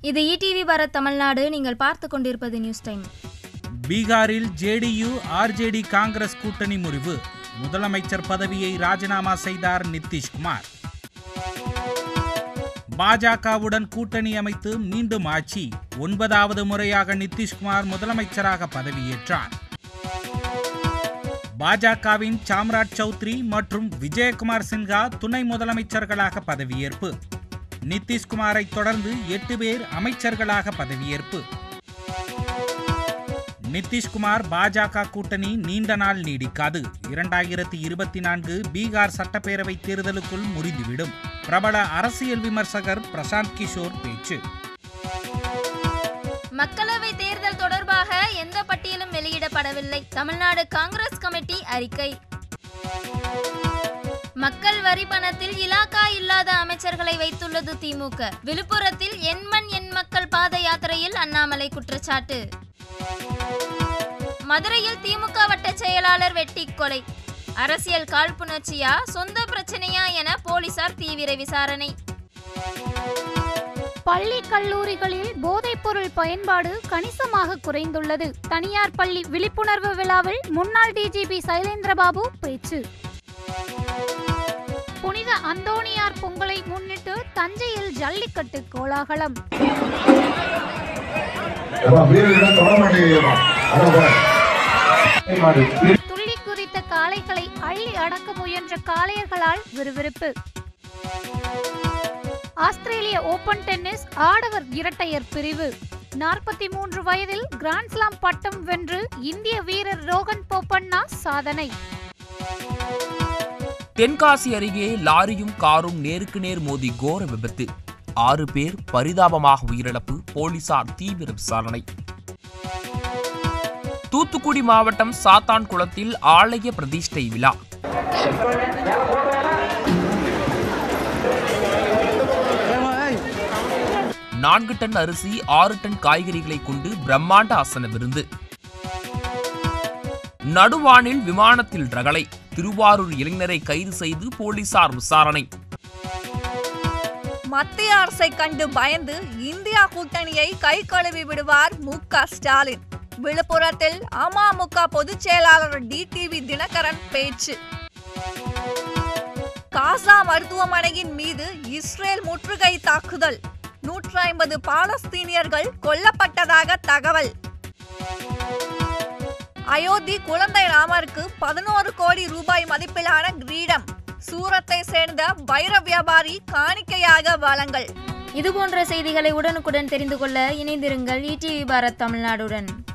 இது இடிவி பாரத் தமிழ்நாடு நீங்கள் பார்த்து கொண்டிருப்பது நியூஸ் டைம் பீகாரில் ஜேடியு ஆர்ஜேடி காங்கிரஸ் கூட்டணி முறிவு முதலமைச்சர் பதவியை ராஜினாமா செய்தார் நிதிஷ்குமார் பாஜகவுடன் கூட்டணி அமைத்து மீண்டும் ஆட்சி ஒன்பதாவது முறையாக நிதிஷ்குமார் முதலமைச்சராக பதவியேற்றார் பாஜகவின் சாம்ராஜ் சௌத்ரி மற்றும் விஜயகுமார் சின்ஹா துணை முதலமைச்சர்களாக பதவியேற்பு நிதிஷ்குமாரை தொடர்ந்து எட்டு பேர் அமைச்சர்களாக பதவியேற்பு நிதிஷ்குமார் பாஜக கூட்டணி நீண்ட நாள் நீடிக்காது இரண்டாயிரத்தி இருபத்தி நான்கு பீகார் சட்டப்பேரவை தேர்தலுக்குள் முறிந்துவிடும் பிரபல அரசியல் விமர்சகர் பிரசாந்த் கிஷோர் பேச்சு மக்களவை தேர்தல் தொடர்பாக எந்த பட்டியலும் வெளியிடப்படவில்லை தமிழ்நாடு காங்கிரஸ் கமிட்டி அறிக்கை மக்கள் வரி பணத்தில் இலாக்கா இல்லாத அமைச்சர்களை வைத்துள்ளது திமுக விழுப்புரத்தில் எண்மண் எண் மக்கள் பாத யாத்திரையில் அண்ணாமலை குற்றச்சாட்டு மதுரையில் திமுக வட்ட செயலாளர் வெட்டி கொலை அரசியல் காழ்ப்புணர்ச்சியா சொந்த பிரச்சனையா என போலீசார் தீவிர விசாரணை பள்ளி கல்லூரிகளில் போதைப்பொருள் பயன்பாடு கணிசமாக குறைந்துள்ளது தனியார் பள்ளி விழிப்புணர்வு விழாவில் முன்னாள் டிஜிபி சைலேந்திரபாபு பேச்சு புனித அந்தோணியார் பொங்கலை முன்னிட்டு தஞ்சையில் ஜல்லிக்கட்டு கோலாகலம் ஏப்பா, வீரர்களை தொட மாட்டேங்கிறீங்கப்பா. அதான் பாரு. ஏய், மாடு. துள்ளி குதித்த காளைகளை அள்ளி அடக்க முயன்ற காளையர்களால் விறுவிறுப்பு ஆஸ்திரேலிய ஓபன் டென்னிஸ் ஆடவர் இரட்டையர் பிரிவு நாற்பத்தி மூன்று வயதில் கிராண்ட்ஸ்லாம் பட்டம் வென்று இந்திய வீரர் ரோகன் போப்பண்ணா சாதனை தென்காசி அருகே லாரியும் காரும் நேருக்கு நேர் மோதி கோர விபத்து ஆறு பேர் பரிதாபமாக உயிரிழப்பு போலீசார் தீவிர விசாரணை தூத்துக்குடி மாவட்டம் சாத்தான்குளத்தில் ஆலய பிரதிஷ்டை விழா நான்கு டன் அரிசி ஆறு டன் காய்கறிகளை கொண்டு பிரம்மாண்ட ஆசன விருந்து நடுவானில் விமானத்தில் ரகளை திருவாரூர் இளைஞரை கைது செய்து போலீசார் விசாரணை மத்திய அரசை கண்டு பயந்து இந்தியா கூட்டணியை கை கழுவி விடுவார் மு க ஸ்டாலின் விழுப்புரத்தில் அமமுக பொதுச் செயலாளர் டிடிவி தினகரன் பேச்சு காசா மருத்துவமனையின் மீது இஸ்ரேல் முற்றுகை தாக்குதல் நூற்றி ஐம்பது பாலஸ்தீனியர்கள் கொல்லப்பட்டதாக தகவல் அயோத்தி குழந்தை ராமருக்கு பதினோரு கோடி ரூபாய் மதிப்பிலான கிரீடம் சூரத்தை சேர்ந்த வைர வியாபாரி காணிக்கையாக வழங்கல் இது போன்ற செய்திகளை உடனுக்குடன் தெரிந்து கொள்ள இணைந்திருங்கள் இடிவி பாரத் தமிழ்நாடுடன்